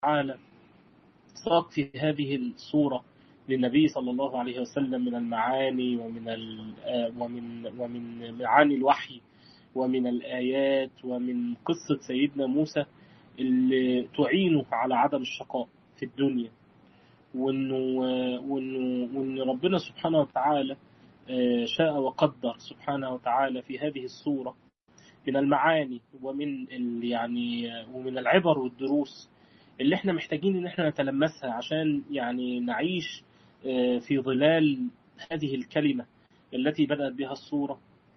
تعالى ساق في هذه الصورة للنبي صلى الله عليه وسلم من المعاني ومن ومن ومن معاني الوحي ومن الآيات ومن قصة سيدنا موسى اللي تعينه على عدم الشقاء في الدنيا وانه وانه وان ربنا سبحانه وتعالى شاء وقدر سبحانه وتعالى في هذه الصورة من المعاني ومن يعني ومن العبر والدروس اللي احنا محتاجين ان احنا نتلمسها عشان يعني نعيش في ظلال هذه الكلمة التي بدأت بها الصورة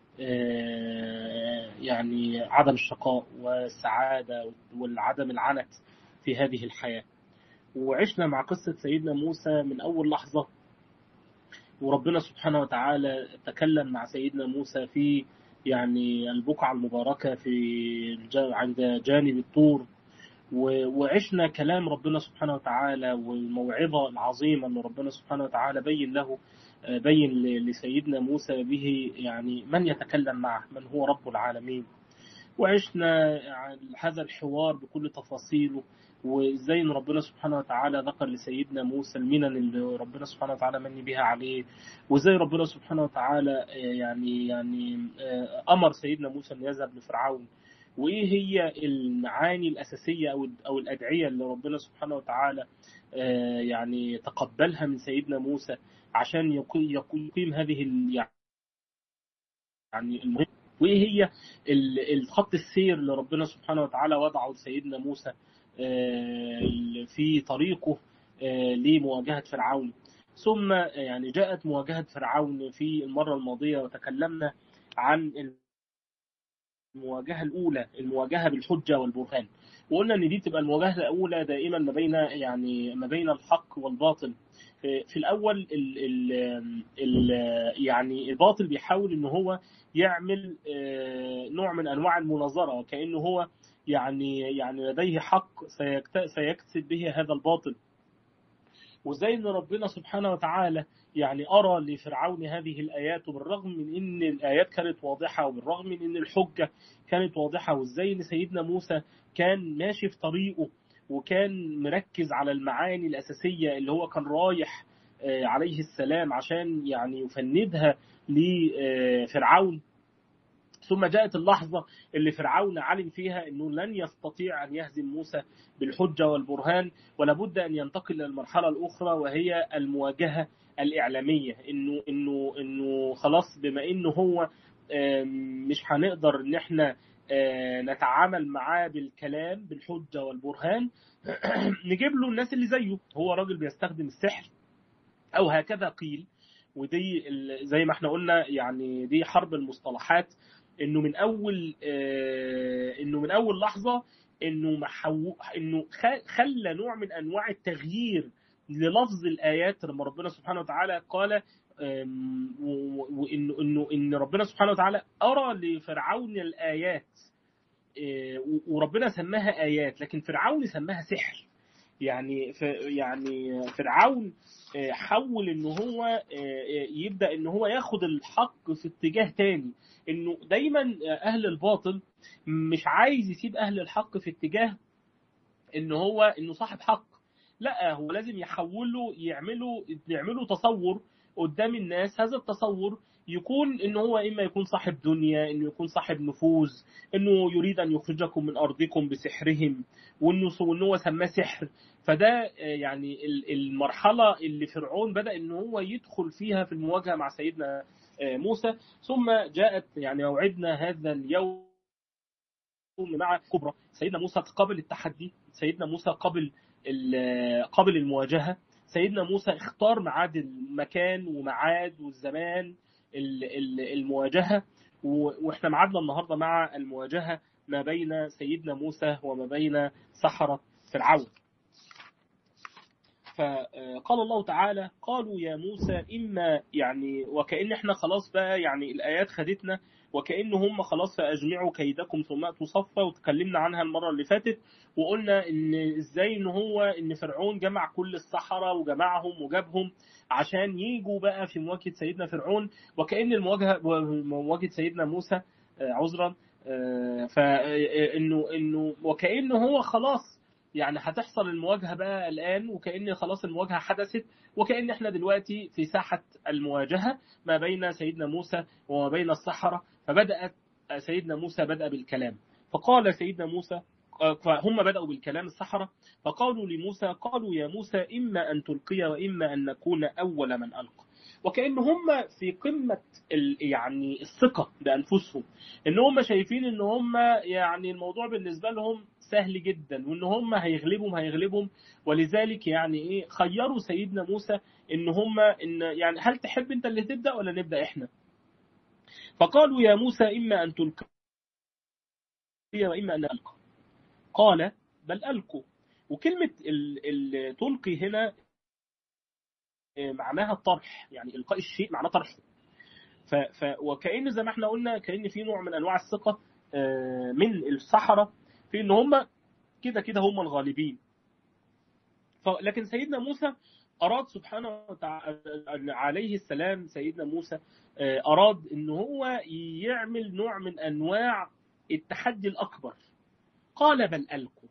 يعني عدم الشقاء والسعادة والعدم العنت في هذه الحياة وعشنا مع قصة سيدنا موسى من أول لحظة وربنا سبحانه وتعالى تكلم مع سيدنا موسى في يعني البقعة المباركة في عند جانب الطور وعشنا كلام ربنا سبحانه وتعالى والموعظة العظيمة أن ربنا سبحانه وتعالى بين له بين لسيدنا موسى به يعني من يتكلم معه من هو رب العالمين وعشنا هذا الحوار بكل تفاصيله وازاي ان ربنا سبحانه وتعالى ذكر لسيدنا موسى المنن اللي ربنا سبحانه وتعالى من بها عليه وازاي ربنا سبحانه وتعالى يعني يعني امر سيدنا موسى ان يذهب لفرعون وايه هي المعاني الاساسيه او او الادعيه اللي ربنا سبحانه وتعالى يعني تقبلها من سيدنا موسى عشان يقيم هذه يعني المهم وايه هي الخط السير اللي ربنا سبحانه وتعالى وضعه لسيدنا موسى في طريقه لمواجهه فرعون ثم يعني جاءت مواجهه فرعون في المره الماضيه وتكلمنا عن المواجهه الاولى المواجهه بالحجه والبرهان وقلنا ان دي تبقى المواجهه الاولى دائما ما بين يعني ما بين الحق والباطل في الاول ال ال ال يعني الباطل بيحاول ان هو يعمل نوع من انواع المناظره وكانه هو يعني يعني لديه حق سيكسب به هذا الباطل وزي ان ربنا سبحانه وتعالى يعني ارى لفرعون هذه الايات وبالرغم من ان الايات كانت واضحه وبالرغم من ان الحجه كانت واضحه وازاي ان سيدنا موسى كان ماشي في طريقه وكان مركز على المعاني الاساسيه اللي هو كان رايح عليه السلام عشان يعني يفندها لفرعون ثم جاءت اللحظة اللي فرعون علم فيها أنه لن يستطيع أن يهزم موسى بالحجة والبرهان ولابد أن ينتقل للمرحلة الأخرى وهي المواجهة الإعلامية إنه إنه إنه خلاص بما إنه هو مش هنقدر إن إحنا نتعامل معاه بالكلام بالحجة والبرهان نجيب له الناس اللي زيه هو راجل بيستخدم السحر أو هكذا قيل ودي زي ما احنا قلنا يعني دي حرب المصطلحات انه من اول آه انه من اول لحظه انه محو انه خلى نوع من انواع التغيير للفظ الايات لما ربنا سبحانه وتعالى قال وانه انه ان ربنا سبحانه وتعالى ارى لفرعون الايات وربنا سماها ايات لكن فرعون سماها سحر يعني يعني فرعون حول ان هو يبدا ان هو ياخد الحق في اتجاه تاني انه دايما اهل الباطل مش عايز يسيب اهل الحق في اتجاه ان هو انه صاحب حق لا هو لازم يحولوا يعملوا يعملوا تصور قدام الناس هذا التصور يكون ان هو اما يكون صاحب دنيا انه يكون صاحب نفوذ انه يريد ان يخرجكم من ارضكم بسحرهم وانه وان هو سماه سحر فده يعني المرحله اللي فرعون بدا ان هو يدخل فيها في المواجهه مع سيدنا موسى ثم جاءت يعني موعدنا هذا اليوم مع كبرى سيدنا موسى قبل التحدي سيدنا موسى قبل قبل المواجهه سيدنا موسى اختار ميعاد المكان وميعاد والزمان المواجهه واحنا معادنا النهارده مع المواجهه ما بين سيدنا موسى وما بين سحره فرعون. فقال الله تعالى قالوا يا موسى اما يعني وكان احنا خلاص بقى يعني الايات خدتنا وكأن هم خلاص فأجمعوا كيدكم ثم أتوا صفا وتكلمنا عنها المرة اللي فاتت وقلنا إن إزاي إن هو إن فرعون جمع كل السحرة وجمعهم وجابهم عشان يجوا بقى في مواجهة سيدنا فرعون وكأن المواجهة مواجهة سيدنا موسى عذرا فإنه إنه وكأنه هو خلاص يعني هتحصل المواجهة بقى الآن وكأن خلاص المواجهة حدثت وكأن احنا دلوقتي في ساحة المواجهة ما بين سيدنا موسى وما بين السحرة فبدأت سيدنا موسى بدأ بالكلام فقال سيدنا موسى فهم بدأوا بالكلام السحرة فقالوا لموسى قالوا يا موسى إما أن تلقي وإما أن نكون أول من ألقى وكأن هم في قمة يعني الثقة بأنفسهم إن هم شايفين إن هم يعني الموضوع بالنسبة لهم سهل جدا وإن هم هيغلبهم هيغلبهم ولذلك يعني إيه خيروا سيدنا موسى إن هم إن يعني هل تحب أنت اللي تبدأ ولا نبدأ إحنا؟ فقالوا يا موسى إما أن تلقي وإما أن ألقى قال بل ألقوا وكلمة تلقي هنا معناها الطرح يعني إلقاء الشيء معناه طرحه ف ف وكأن زي ما احنا قلنا كأن في نوع من أنواع الثقة من السحرة في إن هم كده كده هم الغالبين لكن سيدنا موسى أراد سبحانه وتعالى عليه السلام سيدنا موسى أراد إن هو يعمل نوع من أنواع التحدي الأكبر قال بل ألقوا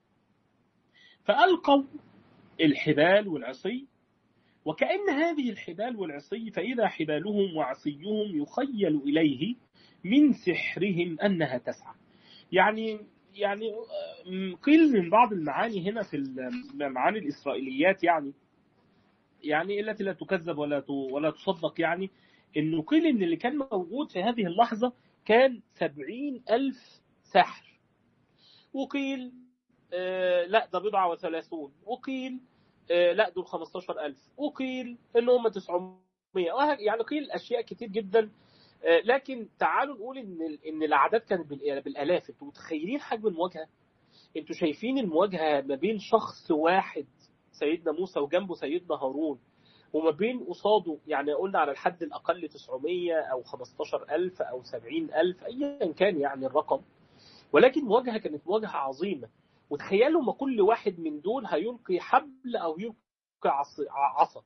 فألقوا الحبال والعصي وكأن هذه الحبال والعصي فإذا حبالهم وعصيهم يخيل إليه من سحرهم أنها تسعى يعني يعني قيل من بعض المعاني هنا في معاني الإسرائيليات يعني يعني التي لا تكذب ولا ولا تصدق يعني انه قيل ان اللي كان موجود في هذه اللحظة كان سبعين ألف ساحر وقيل آه لا ده بضعة وثلاثون وقيل آه لا دول خمستاشر ألف وقيل ان هم تسعمية يعني قيل أشياء كتير جدا آه لكن تعالوا نقول ان ان الاعداد كانت بالالاف انتوا متخيلين حجم المواجهه انتوا شايفين المواجهه ما بين شخص واحد سيدنا موسى وجنبه سيدنا هارون وما بين قصاده يعني قلنا على الحد الأقل 900 أو 15000 أو 70000 أيا كان يعني الرقم ولكن مواجهة كانت مواجهة عظيمة وتخيلوا ما كل واحد من دول هيلقي حبل أو يلقي عصا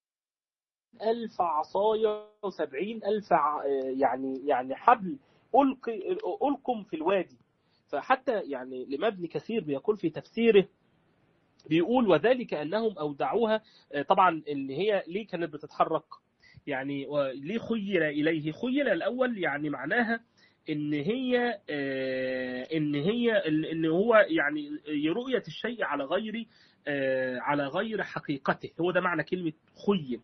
ألف عصايا وسبعين ألف يعني يعني حبل ألقي ألقم في الوادي فحتى يعني لمبني كثير بيقول في تفسيره بيقول وذلك انهم اودعوها طبعا ان هي ليه كانت بتتحرك يعني ليه خيل اليه خيل الاول يعني معناها ان هي ان هي ان هو يعني رؤيه الشيء على غير على غير حقيقته هو ده معنى كلمه خيل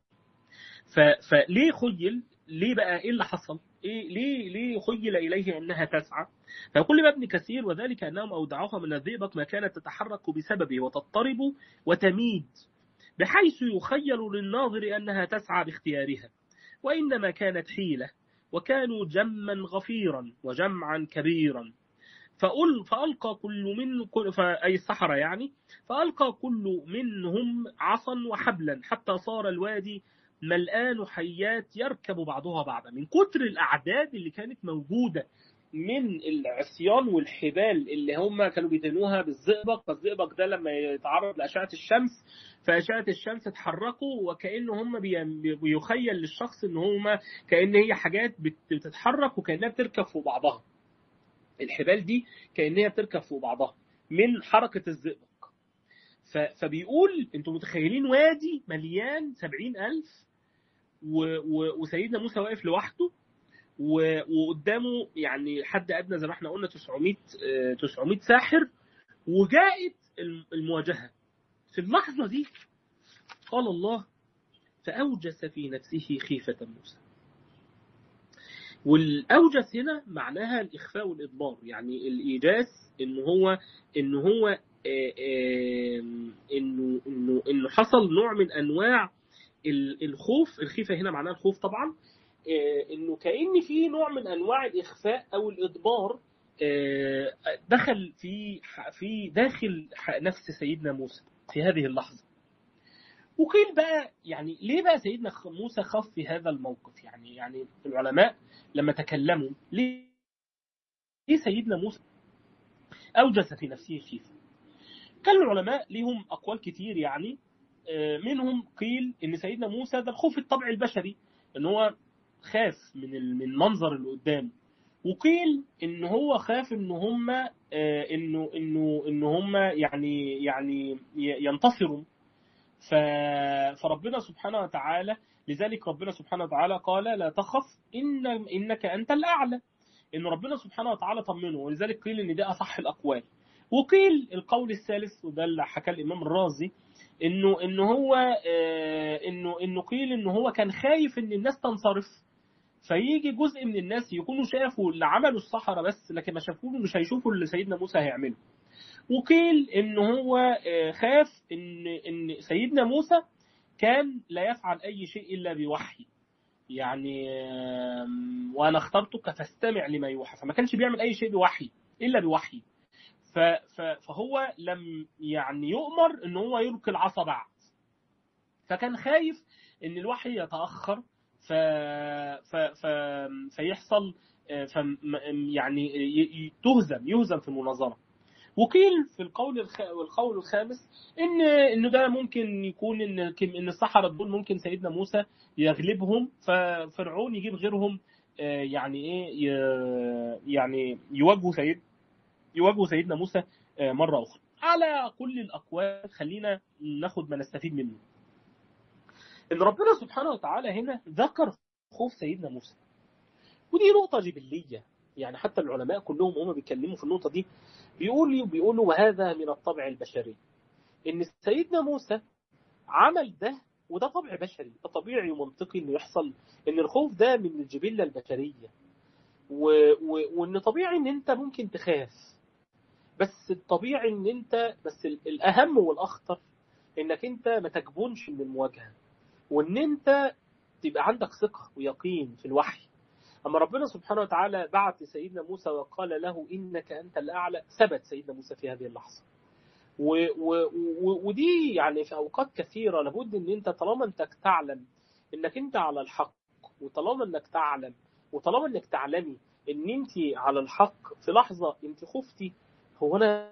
فليه خيل ليه بقى ايه اللي حصل إيه ليه ليه خيل اليه انها تسعى فيقول ابن كثير وذلك انهم اودعوها من الذئبق ما كانت تتحرك بسببه وتضطرب وتميد بحيث يخيل للناظر انها تسعى باختيارها وانما كانت حيله وكانوا جما غفيرا وجمعا كبيرا فأل فألقى كل من كل أي السحرة يعني فألقى كل منهم عصا وحبلا حتى صار الوادي ملآن حيات يركب بعضها بعضا من كتر الأعداد اللي كانت موجودة من العصيان والحبال اللي هم كانوا بيدهنوها بالزئبق فالزئبق ده لما يتعرض لأشعة الشمس فأشعة الشمس اتحركوا وكأن هم بيخيل للشخص ان هم كأن هي حاجات بتتحرك وكأنها بتركب فوق بعضها الحبال دي كأنها بتركب فوق بعضها من حركة الزئبق فبيقول انتوا متخيلين وادي مليان سبعين ألف وسيدنا موسى واقف لوحده وقدامه يعني حد ادنى زي ما احنا قلنا 900 900 ساحر وجاءت المواجهه في اللحظه دي قال الله فاوجس في نفسه خيفه موسى والاوجس هنا معناها الاخفاء والادبار يعني الايجاس ان هو ان هو انه انه انه حصل نوع من انواع الخوف الخيفه هنا معناها الخوف طبعا انه كان في نوع من انواع الاخفاء او الادبار دخل في في داخل نفس سيدنا موسى في هذه اللحظه وقيل بقى يعني ليه بقى سيدنا موسى خاف في هذا الموقف يعني يعني العلماء لما تكلموا ليه ليه سيدنا موسى اوجس في نفسه خيفه كان العلماء ليهم اقوال كتير يعني منهم قيل ان سيدنا موسى ده الخوف الطبع البشري ان هو خاف من من المنظر اللي قدامه وقيل ان هو خاف ان هم انه انه ان هم يعني يعني ينتصروا ف فربنا سبحانه وتعالى لذلك ربنا سبحانه وتعالى قال لا تخف ان انك انت الاعلى ان ربنا سبحانه وتعالى طمنه ولذلك قيل ان ده اصح الاقوال وقيل القول الثالث وده اللي حكى الامام الرازي انه انه هو انه انه قيل انه هو كان خايف ان الناس تنصرف فيجي جزء من الناس يكونوا شافوا اللي عملوا الصحراء بس لكن ما شافوه مش هيشوفوا اللي سيدنا موسى هيعمله وقيل ان هو خاف ان ان سيدنا موسى كان لا يفعل اي شيء الا بوحي يعني وانا اخترتك فاستمع لما يوحى فما كانش بيعمل اي شيء بوحي الا بوحي فهو لم يعني يؤمر ان هو يلقي العصا بعد فكان خايف ان الوحي يتاخر ف... ف... ف... فيحصل ف... يعني تهزم يهزم في المناظره وقيل في القول الخ... والقول الخامس ان انه ده ممكن يكون ان ان السحره دول ممكن سيدنا موسى يغلبهم ففرعون يجيب غيرهم يعني ايه يعني يواجهوا سيد يواجهوا سيدنا موسى مره اخرى على كل الاقوال خلينا ناخد ما نستفيد منه ان ربنا سبحانه وتعالى هنا ذكر خوف سيدنا موسى ودي نقطة جبلية يعني حتى العلماء كلهم هم بيتكلموا في النقطة دي بيقولوا بيقولوا وهذا من الطبع البشري ان سيدنا موسى عمل ده وده طبع بشري ده طبيعي ومنطقي انه يحصل ان الخوف ده من الجبلة البشرية و... و... وان طبيعي ان انت ممكن تخاف بس الطبيعي ان انت بس الاهم والاخطر انك انت ما تجبنش من المواجهه وان انت تبقى عندك ثقه ويقين في الوحي اما ربنا سبحانه وتعالى بعت لسيدنا موسى وقال له انك انت الاعلى ثبت سيدنا موسى في هذه اللحظه و و و ودي يعني في اوقات كثيره لابد ان انت طالما انت تعلم انك انت على الحق وطالما انك تعلم وطالما انك تعلمي ان انت على الحق في لحظه انت خفتي هو انا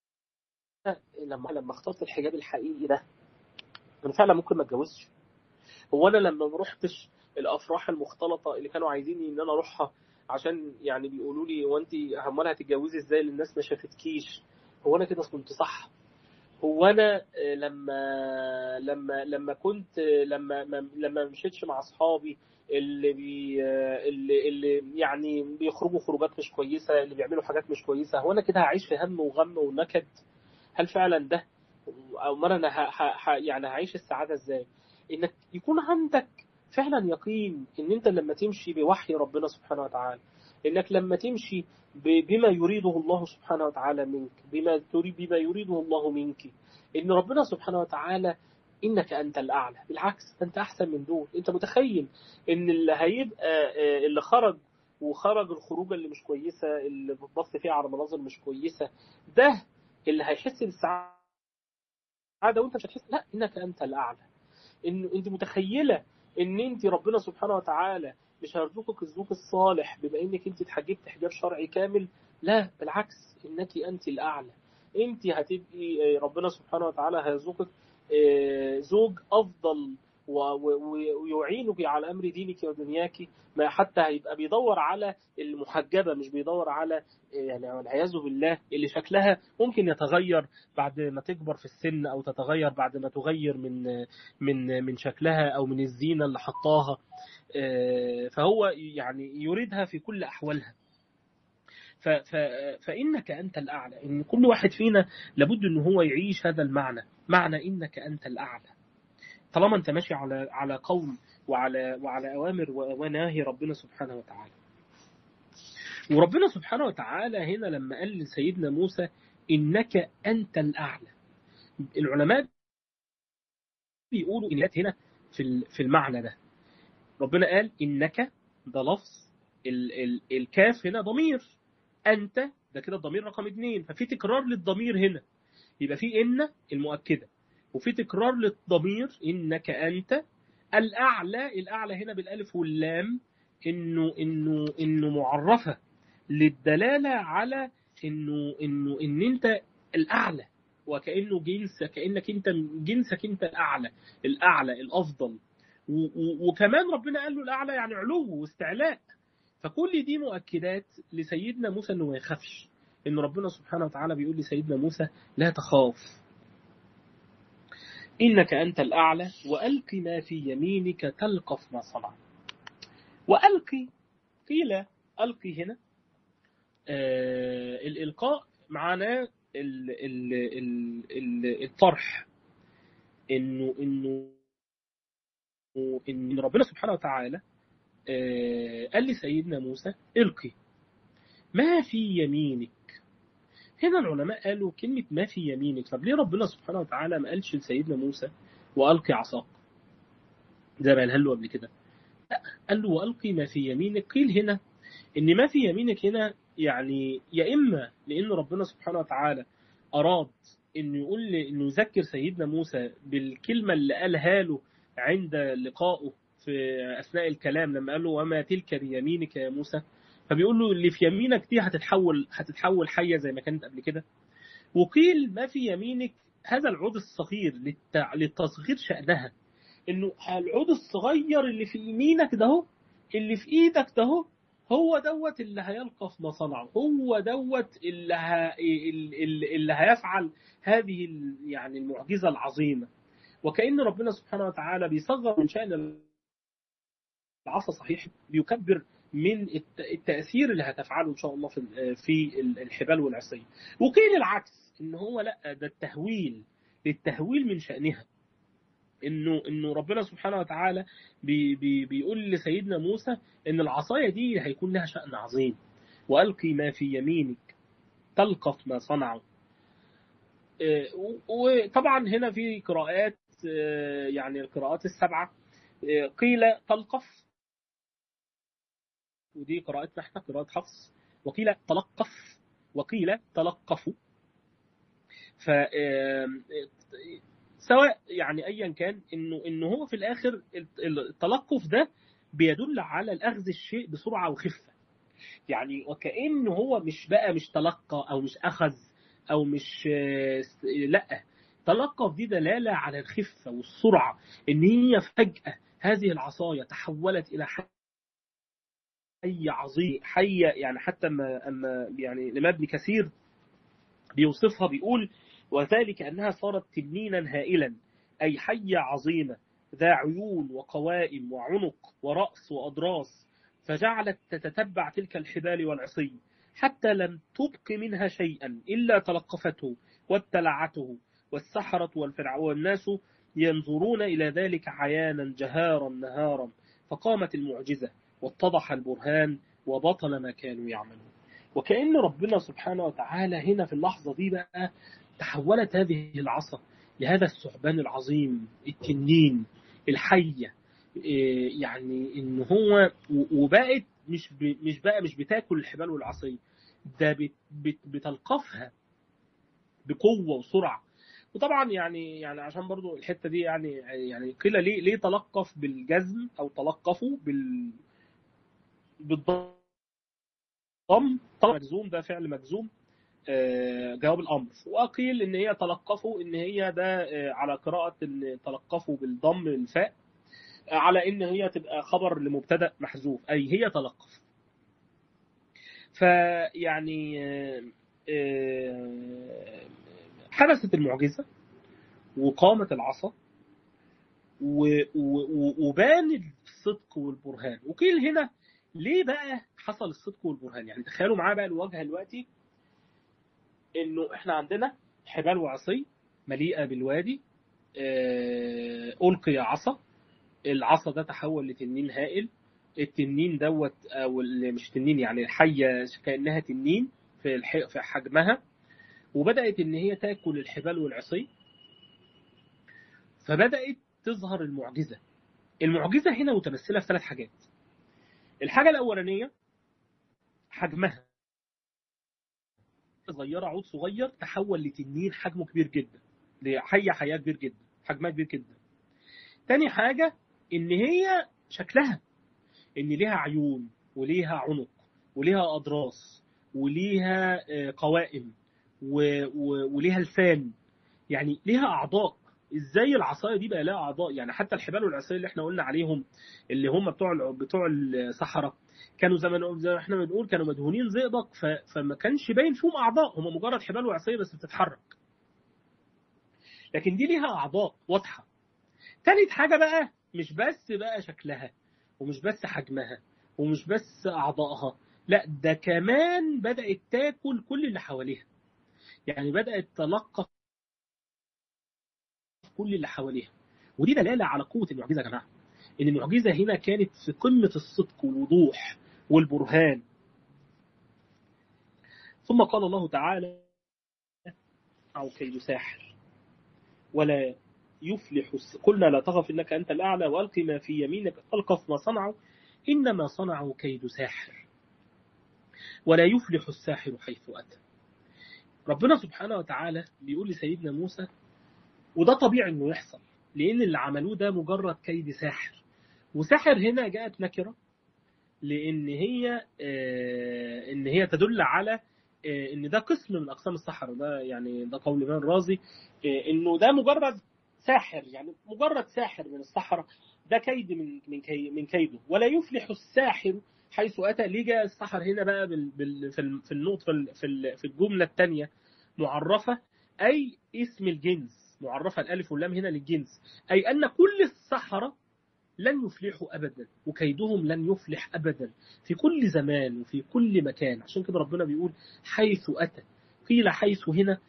لما لما اخترت الحجاب الحقيقي ده انا فعلا ممكن ما اتجوزش هو انا لما ما رحتش الافراح المختلطه اللي كانوا عايزين ان انا اروحها عشان يعني بيقولوا لي هو انت امال هتتجوزي ازاي اللي الناس ما شافتكيش هو انا كده كنت صح هو انا لما لما لما كنت لما لما مشيتش مع اصحابي اللي بي اللي اللي يعني بيخرجوا خروجات مش كويسه اللي بيعملوا حاجات مش كويسه هو انا كده هعيش في هم وغم ونكد هل فعلا ده او مرة انا ه... ه... يعني هعيش السعاده ازاي انك يكون عندك فعلا يقين ان انت لما تمشي بوحي ربنا سبحانه وتعالى انك لما تمشي بما يريده الله سبحانه وتعالى منك بما تريد بما يريده الله منك ان ربنا سبحانه وتعالى انك انت الاعلى بالعكس انت احسن من دول انت متخيل ان اللي هيبقى اللي خرج وخرج الخروجه اللي مش كويسه اللي بتبص فيها على مناظر مش كويسه ده اللي هيحس بالسعاده وانت مش هتحس لا انك انت الاعلى ان انت متخيله ان انت ربنا سبحانه وتعالى مش هيرزقك الزوج الصالح بما انك انت اتحجبت حجاب شرعي كامل لا بالعكس انك انت الاعلى انت هتبقي ربنا سبحانه وتعالى هيرزقك زوج افضل ويعينك على امر دينك ودنياك ما حتى هيبقى بيدور على المحجبه مش بيدور على يعني والعياذ بالله اللي شكلها ممكن يتغير بعد ما تكبر في السن او تتغير بعد ما تغير من من من شكلها او من الزينه اللي حطاها فهو يعني يريدها في كل احوالها فإنك أنت الأعلى إن كل واحد فينا لابد إن هو يعيش هذا المعنى معنى إنك أنت الأعلى طالما أنت ماشي على على قول وعلى وعلى أوامر ونواهي ربنا سبحانه وتعالى وربنا سبحانه وتعالى هنا لما قال لسيدنا موسى إنك أنت الأعلى العلماء بيقولوا إنك هنا في في المعنى ده ربنا قال إنك ده لفظ ال ال الكاف هنا ضمير أنت ده كده الضمير رقم اتنين ففي تكرار للضمير هنا يبقى في إن المؤكدة وفي تكرار للضمير إنك أنت الأعلى الأعلى هنا بالألف واللام إنه إنه إنه معرفة للدلالة على إنه إنه إن أنت الأعلى وكأنه جنس كأنك أنت جنسك أنت الأعلى الأعلى الأفضل وكمان ربنا قال له الأعلى يعني علو واستعلاء فكل دي مؤكدات لسيدنا موسى انه ما يخافش ان ربنا سبحانه وتعالى بيقول لسيدنا موسى لا تخاف انك انت الاعلى والق ما في يمينك تلقف ما صنع والقي قيل القي هنا آه الالقاء معناه ال ال ال ال الطرح انه انه ان ربنا سبحانه وتعالى آه قال لسيدنا موسى القي ما في يمينك هنا العلماء قالوا كلمة ما في يمينك طب ليه ربنا سبحانه وتعالى ما قالش لسيدنا موسى وألقي عصاك زي ما قالها له قبل كده لا قال له وألقي ما في يمينك قيل هنا إن ما في يمينك هنا يعني يا إما لأن ربنا سبحانه وتعالى أراد إنه يقول لي إنه يذكر سيدنا موسى بالكلمة اللي قالها له عند لقائه في أثناء الكلام لما قال له وما تلك بيمينك يا موسى فبيقول له اللي في يمينك دي هتتحول هتتحول حيه زي ما كانت قبل كده وقيل ما في يمينك هذا العود الصغير للتع... لتصغير شأنها انه العود الصغير اللي في يمينك ده اللي في ايدك ده هو دوت اللي هيلقى في مصنعه هو دوت اللي, ه... اللي, اللي هيفعل هذه يعني المعجزة العظيمة وكأن ربنا سبحانه وتعالى بيصغر من شأن العصا صحيح بيكبر من التأثير اللي هتفعله إن شاء الله في في الحبال والعصي وقيل العكس إن هو لا ده التهويل للتهويل من شأنها إنه إنه ربنا سبحانه وتعالى بي بي بيقول لسيدنا موسى إن العصاية دي هيكون لها شأن عظيم وألقي ما في يمينك تلقف ما صنعوا وطبعا هنا في قراءات يعني القراءات السبعة قيل تلقف ودي قراءتنا احنا قراءة حفص وقيل تلقف وقيل تلقفوا ف سواء يعني ايا كان انه انه هو في الاخر التلقف ده بيدل على الاخذ الشيء بسرعه وخفه يعني وكانه هو مش بقى مش تلقى او مش اخذ او مش لا تلقف دي دلاله على الخفه والسرعه ان هي فجاه هذه العصايه تحولت الى حاجه حي عظيم حي يعني حتى اما اما يعني الامام ابن كثير بيوصفها بيقول وذلك انها صارت تنينا هائلا اي حيه عظيمه ذا عيون وقوائم وعنق وراس واضراس فجعلت تتتبع تلك الحبال والعصي حتى لم تبق منها شيئا الا تلقفته وابتلعته والسحره والفرعون والناس ينظرون الى ذلك عيانا جهارا نهارا فقامت المعجزه واتضح البرهان وبطل ما كانوا يعملون وكأن ربنا سبحانه وتعالى هنا في اللحظة دي بقى تحولت هذه العصا لهذا الثعبان العظيم التنين الحية يعني ان هو وبقت مش مش بقى مش بتاكل الحبال والعصي ده بتلقفها بقوة وسرعة وطبعا يعني يعني عشان برضو الحتة دي يعني يعني قيل ليه ليه تلقف بالجزم او تلقفوا بال بالضم طبعا مجزوم ده فعل مجزوم جواب الامر وقيل ان هي تلقفوا ان هي ده على قراءه ان تلقفوا بالضم الفاء على ان هي تبقى خبر لمبتدا محذوف اي هي تلقف فيعني حدثت المعجزه وقامت العصا وبان الصدق والبرهان وقيل هنا ليه بقى حصل الصدق والبرهان يعني تخيلوا معايا بقى الواجهه دلوقتي انه احنا عندنا حبال وعصي مليئه بالوادي القي عصا العصا ده تحول لتنين هائل التنين دوت او مش تنين يعني الحيه كانها تنين في في حجمها وبدات ان هي تاكل الحبال والعصي فبدات تظهر المعجزه المعجزه هنا متمثله في ثلاث حاجات الحاجة الأولانية حجمها صغيرة عود صغير تحول لتنين حجمه كبير جدا لحية حياة كبير جدا حجمها كبير جدا تاني حاجة إن هي شكلها إن ليها عيون وليها عنق وليها أضراس وليها قوائم وليها لسان يعني ليها أعضاء ازاي العصايه دي بقى لها اعضاء يعني حتى الحبال والعصايه اللي احنا قلنا عليهم اللي هم بتوع بتوع الصحراء كانوا زي ما زي ما احنا بنقول كانوا مدهونين زئبق فما كانش باين فيهم اعضاء هم مجرد حبال وعصايه بس بتتحرك لكن دي ليها اعضاء واضحه تالت حاجه بقى مش بس بقى شكلها ومش بس حجمها ومش بس اعضائها لا ده كمان بدات تاكل كل اللي حواليها يعني بدات تلقف كل اللي حواليها ودي دلاله على قوه المعجزه يا جماعه ان المعجزه هنا كانت في قمه الصدق والوضوح والبرهان ثم قال الله تعالى أو كيد ساحر ولا يفلح قلنا لا تخف إنك أنت الأعلى وألق ما في يمينك ألقف ما صنعوا إنما صنعوا كيد ساحر ولا يفلح الساحر حيث أتى ربنا سبحانه وتعالى بيقول لسيدنا موسى وده طبيعي انه يحصل لان اللي عملوه ده مجرد كيد ساحر وساحر هنا جاءت نكره لان هي آه ان هي تدل على آه ان ده قسم من اقسام السحر ده يعني ده قول ابن الرازي آه انه ده مجرد ساحر يعني مجرد ساحر من السحرة ده كيد من من كي من كيده ولا يفلح الساحر حيث اتى ليه جاء السحر هنا بقى بال بال في في النقطه في في الجمله الثانيه معرفه اي اسم الجنس معرفه الالف واللام هنا للجنس اي ان كل السحره لن يفلحوا ابدا وكيدهم لن يفلح ابدا في كل زمان وفي كل مكان عشان كده ربنا بيقول حيث اتى قيل حيث هنا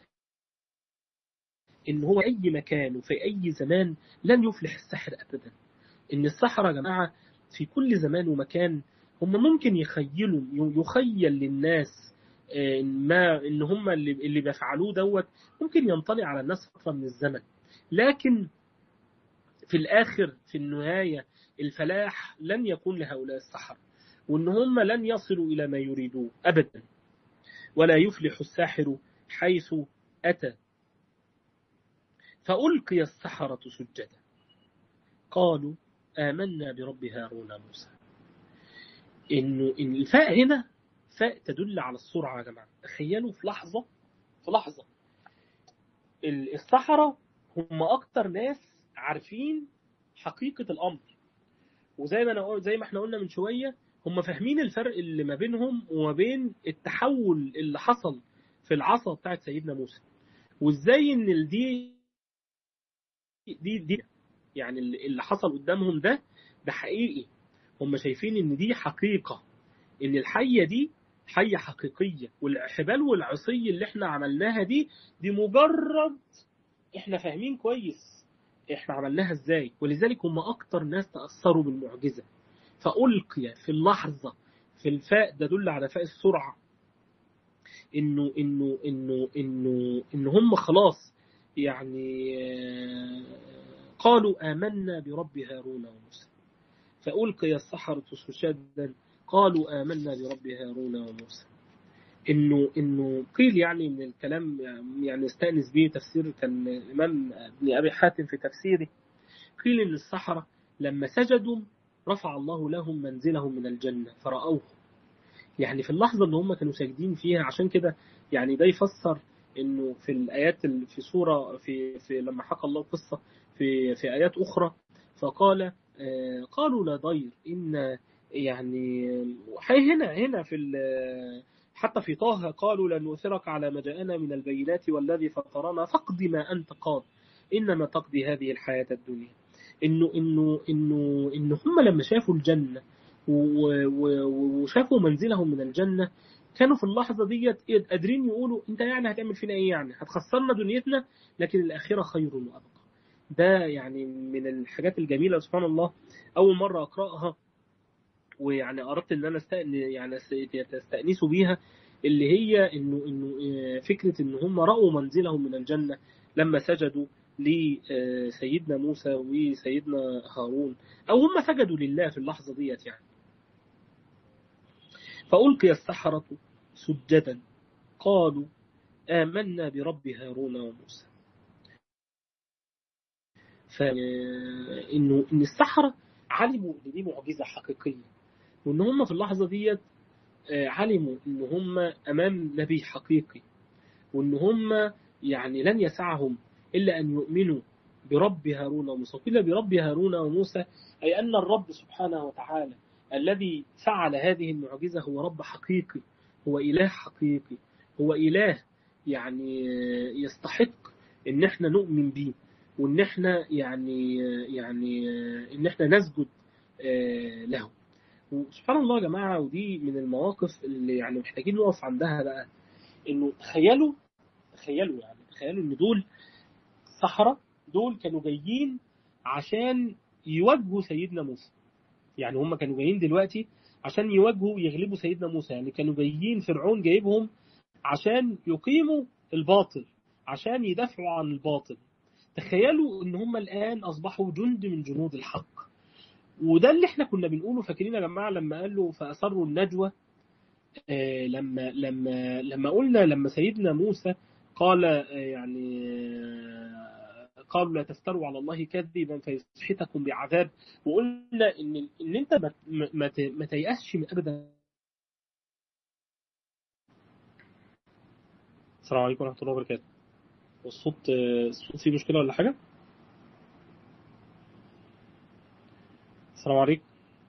ان هو اي مكان وفي اي زمان لن يفلح السحر ابدا ان السحرة يا جماعه في كل زمان ومكان هم ممكن يخيلوا يخيل للناس ما ان هم اللي اللي بيفعلوه دوت ممكن ينطلي على الناس فتره من الزمن لكن في الآخر في النهاية الفلاح لن يكون لهؤلاء السحر وإن هم لن يصلوا إلى ما يريدوه أبدا ولا يفلح الساحر حيث أتى فألقي السحرة سجدا قالوا آمنا برب هارون موسى إنه إن الفاء هنا فاء تدل على السرعة يا جماعة تخيلوا في لحظة في لحظة السحرة هم أكتر ناس عارفين حقيقة الأمر وزي ما أنا زي ما احنا قلنا من شوية هم فاهمين الفرق اللي ما بينهم وما بين التحول اللي حصل في العصا بتاعت سيدنا موسى وازاي ان دي دي دي يعني اللي حصل قدامهم ده ده حقيقي هم شايفين ان دي حقيقة ان الحية دي حية حقيقية والحبال والعصي اللي احنا عملناها دي دي مجرد احنا فاهمين كويس احنا عملناها ازاي ولذلك هم اكتر ناس تأثروا بالمعجزة فألقي في اللحظة في الفاء ده دل على فاء السرعة انه انه انه انه ان هم خلاص يعني قالوا آمنا برب هارون وموسى فألقي السحرة سجدا قالوا آمنا برب هارون وموسى انه انه قيل يعني من الكلام يعني استانس به تفسير كان الامام ابن ابي حاتم في تفسيره قيل ان السحره لما سجدوا رفع الله لهم منزلهم من الجنه فرأوه يعني في اللحظه اللي هم كانوا ساجدين فيها عشان كده يعني ده يفسر انه في الايات في سوره في في لما حكى الله قصه في في ايات اخرى فقال قالوا لا ضير ان يعني هنا هنا في حتى في طه قالوا لن نؤثرك على ما جاءنا من البينات والذي فطرنا فاقض ما أنت قاض إنما تقضي هذه الحياة الدنيا إنه إنه إنه إنه هم لما شافوا الجنة وشافوا منزلهم من الجنة كانوا في اللحظة ديت قادرين يقولوا أنت يعني هتعمل فينا إيه يعني هتخسرنا دنيتنا لكن الآخرة خير وأبقى ده يعني من الحاجات الجميلة سبحان الله أول مرة أقرأها ويعني اردت ان انا استأن يعني تستأنسوا بيها اللي هي انه انه فكره ان هم راوا منزلهم من الجنه لما سجدوا لسيدنا موسى وسيدنا هارون او هم سجدوا لله في اللحظه ديت يعني فألقي السحرة سجدا قالوا آمنا برب هارون وموسى فإنه إن السحرة علموا إن دي معجزة حقيقية وإن هم في اللحظة ديت علموا إن هم أمام نبي حقيقي وإن هم يعني لن يسعهم إلا أن يؤمنوا برب هارون وموسى قيل برب هارون وموسى أي أن الرب سبحانه وتعالى الذي فعل هذه المعجزة هو رب حقيقي هو إله حقيقي هو إله يعني يستحق إن احنا نؤمن به وإن احنا يعني يعني إن احنا نسجد له وسبحان الله يا جماعة ودي من المواقف اللي يعني محتاجين نقف عندها بقى إنه تخيلوا تخيلوا يعني تخيلوا إن دول الصحراء دول كانوا جايين عشان يواجهوا سيدنا موسى يعني هم كانوا جايين دلوقتي عشان يواجهوا يغلبوا سيدنا موسى يعني كانوا جايين فرعون جايبهم عشان يقيموا الباطل عشان يدافعوا عن الباطل تخيلوا ان هم الان اصبحوا جند من جنود الحق وده اللي احنا كنا بنقوله فاكرين يا جماعه لما قال له فاسروا النجوى آه لما لما لما قلنا لما سيدنا موسى قال آه يعني آه قالوا لا تفتروا على الله كذبا فيسحتكم بعذاب وقلنا ان ان انت ما ما, ما تيأسش من ابدا السلام عليكم ورحمه الله وبركاته الصوت الصوت فيه مشكله ولا حاجه السلام عليكم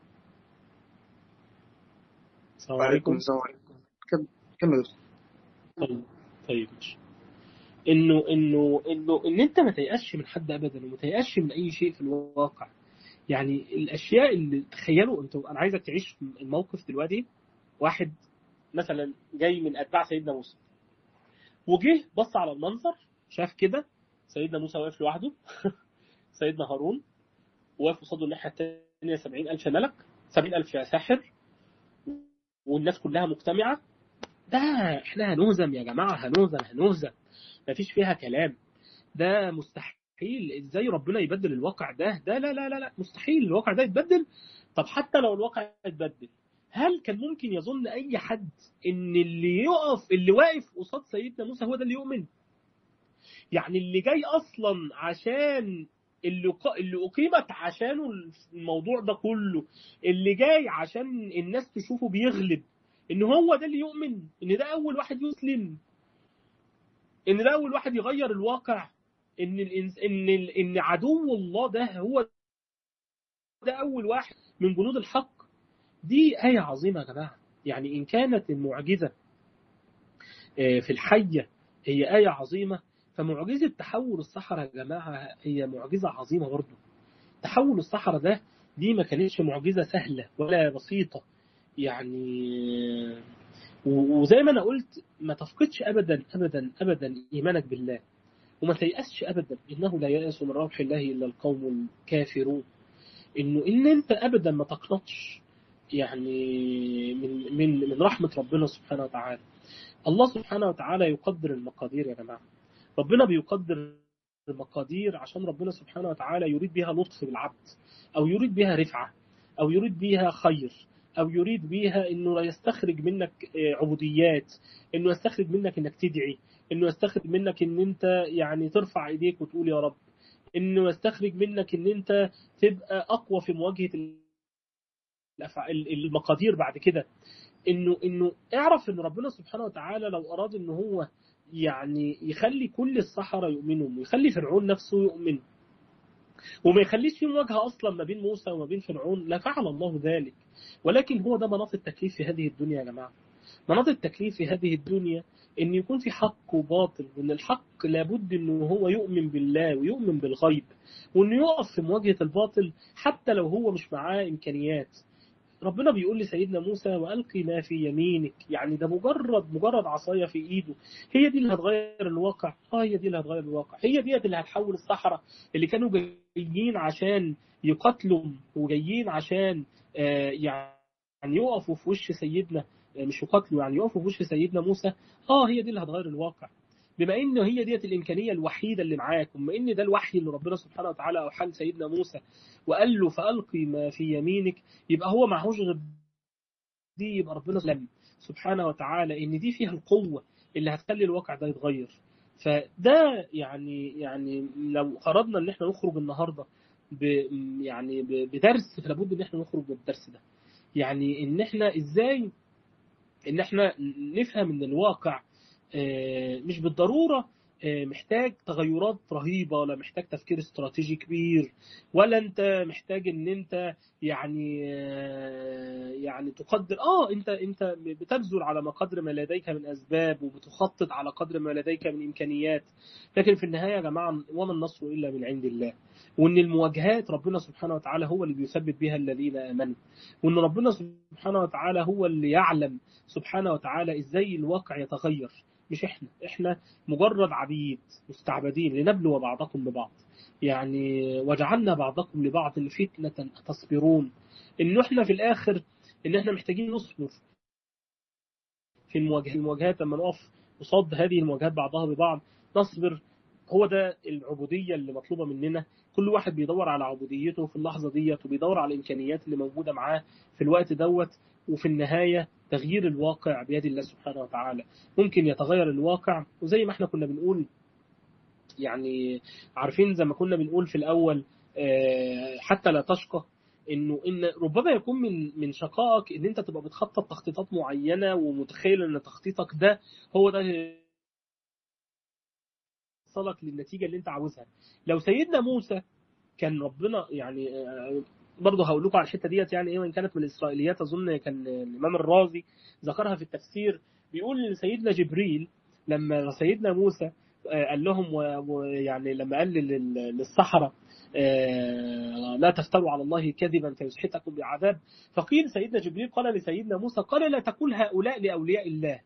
السلام عليكم السلام عليكم كمل طيب طيب ماشي انه انه انه ان انت ما تيأسش من حد ابدا وما تيأسش من اي شيء في الواقع يعني الاشياء اللي تخيلوا انتوا انا عايزك تعيش الموقف دلوقتي واحد مثلا جاي من اتباع سيدنا موسى وجه بص على المنظر شاف كده سيدنا موسى واقف لوحده سيدنا هارون واقف قصاده الناحيه الثانيه 70000 ملك 70000 ساحر والناس كلها مجتمعه ده احنا هنهزم يا جماعه هنهزم هنهزم مفيش فيها كلام ده مستحيل ازاي ربنا يبدل الواقع ده ده لا لا لا لا مستحيل الواقع ده يتبدل طب حتى لو الواقع اتبدل هل كان ممكن يظن اي حد ان اللي يقف اللي واقف قصاد سيدنا موسى هو ده اللي يؤمن يعني اللي جاي اصلا عشان اللي اللي اقيمت عشانه الموضوع ده كله اللي جاي عشان الناس تشوفه بيغلب ان هو ده اللي يؤمن ان ده اول واحد يسلم ان ده اول واحد يغير الواقع ان الإنس... ان ال... ان عدو الله ده هو ده اول واحد من جنود الحق دي آية عظيمة يا جماعة يعني إن كانت المعجزة في الحية هي آية عظيمة فمعجزة تحول الصحراء يا جماعة هي معجزة عظيمة برضه تحول الصحراء ده دي ما كانتش معجزة سهلة ولا بسيطة يعني وزي ما أنا قلت ما تفقدش أبدا أبدا أبدا إيمانك بالله وما تيأسش أبدا إنه لا يأس من روح الله إلا القوم الكافرون إنه إن أنت أبدا ما تقنطش يعني من من من رحمة ربنا سبحانه وتعالى الله سبحانه وتعالى يقدر المقادير يا جماعة ربنا بيقدر المقادير عشان ربنا سبحانه وتعالى يريد بها لطف بالعبد أو يريد بها رفعة أو يريد بها خير أو يريد بها إنه يستخرج منك عبوديات إنه يستخرج منك إنك تدعي إنه يستخرج منك إن أنت يعني ترفع إيديك وتقول يا رب إنه يستخرج منك إن أنت تبقى أقوى في مواجهة المقادير بعد كده انه انه اعرف ان ربنا سبحانه وتعالى لو اراد ان هو يعني يخلي كل السحرة يؤمنوا ويخلي فرعون نفسه يؤمن وما يخليش في مواجهة أصلا ما بين موسى وما بين فرعون لا فعل الله ذلك ولكن هو ده مناط التكليف في هذه الدنيا يا جماعة مناط التكليف في هذه الدنيا ان يكون في حق وباطل وان الحق لابد انه هو يؤمن بالله ويؤمن بالغيب وانه يقف في مواجهة الباطل حتى لو هو مش معاه امكانيات ربنا بيقول لسيدنا موسى والقي ما في يمينك يعني ده مجرد مجرد عصايه في ايده هي دي اللي هتغير الواقع اه هي دي اللي هتغير الواقع هي دي اللي هتحول الصحراء اللي كانوا جايين عشان يقاتلوا وجايين عشان آه يعني يقفوا في وش سيدنا مش يقاتلوا يعني يقفوا في وش سيدنا موسى اه هي دي اللي هتغير الواقع بما ان هي ديت الامكانيه الوحيده اللي معاك وبما ان ده الوحي اللي ربنا سبحانه وتعالى اوحى لسيدنا موسى وقال له فالقي ما في يمينك يبقى هو معهوش غير دي يبقى ربنا سلم سبحانه وتعالى ان دي فيها القوه اللي هتخلي الواقع ده يتغير فده يعني يعني لو قررنا ان احنا نخرج النهارده ب يعني بدرس فلابد ان احنا نخرج بالدرس ده يعني ان احنا ازاي ان احنا نفهم ان الواقع مش بالضروره محتاج تغيرات رهيبة ولا محتاج تفكير استراتيجي كبير ولا انت محتاج ان انت يعني يعني تقدر اه انت انت بتبذل على ما قدر ما لديك من اسباب وبتخطط على قدر ما لديك من امكانيات لكن في النهايه يا جماعه وما النصر الا من عند الله وان المواجهات ربنا سبحانه وتعالى هو اللي بيثبت بها الذين امنوا وان ربنا سبحانه وتعالى هو اللي يعلم سبحانه وتعالى ازاي الواقع يتغير مش احنا احنا مجرد عبيد مستعبدين لنبلو بعضكم ببعض يعني وجعلنا بعضكم لبعض فتنة تصبرون ان احنا في الاخر ان احنا محتاجين نصبر في المواجهة المواجهات لما نقف قصاد هذه المواجهات بعضها ببعض نصبر هو ده العبودية اللي مطلوبة مننا كل واحد بيدور على عبوديته في اللحظة ديت وبيدور على الإمكانيات اللي موجودة معاه في الوقت دوت وفي النهاية تغيير الواقع بيد الله سبحانه وتعالى ممكن يتغير الواقع وزي ما احنا كنا بنقول يعني عارفين زي ما كنا بنقول في الأول حتى لا تشقى انه ان ربما يكون من من شقائك ان انت تبقى بتخطط تخطيطات معينه ومتخيل ان تخطيطك ده هو ده يوصلك للنتيجه اللي انت عاوزها لو سيدنا موسى كان ربنا يعني برضه هقول لكم على الحته ديت يعني ايه وان كانت من الاسرائيليات اظن كان الامام الرازي ذكرها في التفسير بيقول ان سيدنا جبريل لما سيدنا موسى قال لهم ويعني لما قال للصحراء لا تفتروا على الله كذبا فيسحتكم بعذاب فقيل سيدنا جبريل قال لسيدنا موسى قال لا تقول هؤلاء لأولياء الله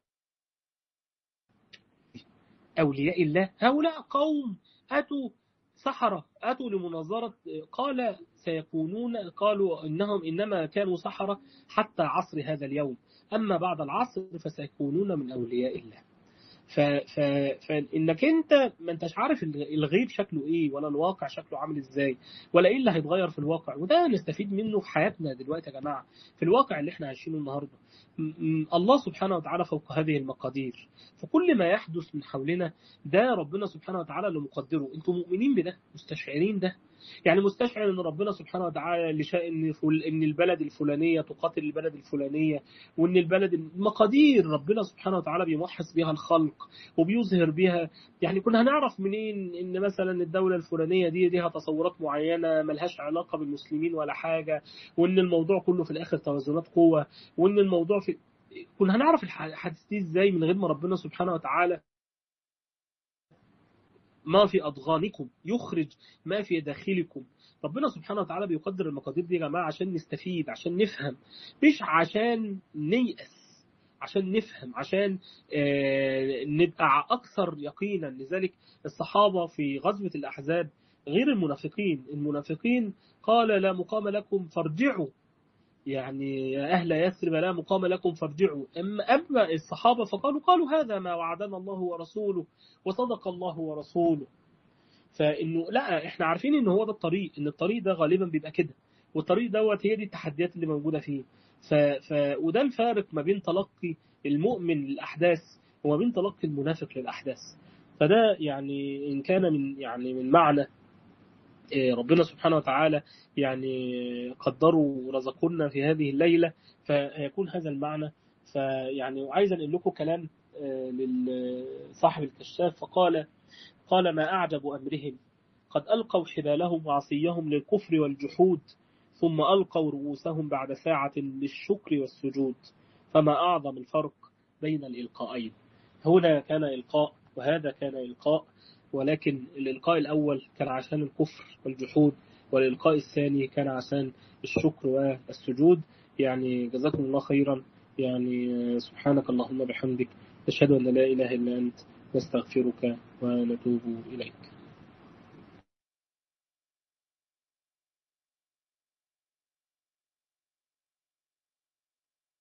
أولياء الله هؤلاء قوم أتوا سحرة أتوا لمناظرة قال سيكونون قالوا إنهم إنما كانوا سحرة حتى عصر هذا اليوم أما بعد العصر فسيكونون من أولياء الله ف... ف... فانك انت ما انتش عارف الغيب شكله ايه ولا الواقع شكله عامل ازاي ولا ايه اللي هيتغير في الواقع وده نستفيد منه في حياتنا دلوقتي يا جماعه في الواقع اللي احنا عايشينه النهارده الله سبحانه وتعالى فوق هذه المقادير فكل ما يحدث من حولنا ده ربنا سبحانه وتعالى اللي مقدره انتم مؤمنين بده مستشعرين ده يعني مستشعر ان ربنا سبحانه وتعالى اللي شاء ان فل... ان البلد الفلانيه تقاتل البلد الفلانيه وان البلد المقادير ربنا سبحانه وتعالى بيمحص بها الخلق وبيظهر بها يعني كنا هنعرف منين ان مثلا الدوله الفلانيه دي ليها تصورات معينه ملهاش علاقه بالمسلمين ولا حاجه وان الموضوع كله في الاخر توازنات قوه وان الموضوع في كنا هنعرف الحديث دي ازاي من غير ما ربنا سبحانه وتعالى ما في أضغانكم يخرج ما في داخلكم ربنا سبحانه وتعالى بيقدر المقادير دي يا جماعة عشان نستفيد عشان نفهم مش عشان نيأس عشان نفهم عشان آه نبقى أكثر يقينا لذلك الصحابة في غزوة الأحزاب غير المنافقين المنافقين قال لا مقام لكم فارجعوا يعني يا أهل يثرب لا مقام لكم فارجعوا أما أما الصحابة فقالوا قالوا هذا ما وعدنا الله ورسوله وصدق الله ورسوله فإنه لا إحنا عارفين إن هو ده الطريق إن الطريق ده غالبا بيبقى كده والطريق دوت هي دي التحديات اللي موجودة فيه ف... ف... وده الفارق ما بين تلقي المؤمن للأحداث وما بين تلقي المنافق للأحداث فده يعني إن كان من يعني من معنى ربنا سبحانه وتعالى يعني قدروا ورزقنا في هذه الليلة فيكون هذا المعنى فيعني عايز أنقل لكم كلام لصاحب الكشاف فقال قال ما أعجب أمرهم قد ألقوا حبالهم وعصيهم للكفر والجحود ثم ألقوا رؤوسهم بعد ساعة للشكر والسجود فما أعظم الفرق بين الإلقاءين هنا كان إلقاء وهذا كان إلقاء ولكن الإلقاء الأول كان عشان الكفر والجحود والإلقاء الثاني كان عشان الشكر والسجود يعني جزاكم الله خيرا يعني سبحانك اللهم بحمدك نشهد أن لا إله إلا أنت نستغفرك ونتوب إليك